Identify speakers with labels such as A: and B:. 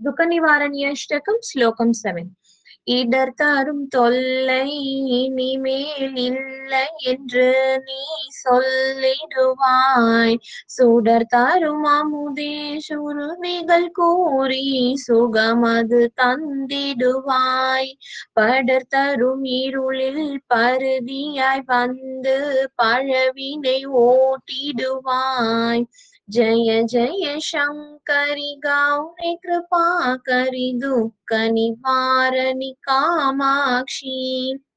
A: துக்க நிவாரணியஷ்டகம் ஸ்லோகம் செவன் இடர் தரும் தொல்லை இனிமேல் இல்லை என்று நீ சொல்லிடுவாய் சுடர் தரும் அமுதே சுருதிகள் கூறி சுகமது தந்திடுவாய் படர் தரும் இருளில் பருதியாய் வந்து பழவினை ஓட்டிடுவாய் जय जय शङ्करि गौरि कृपा करि दुःख निवारणि कामाक्षी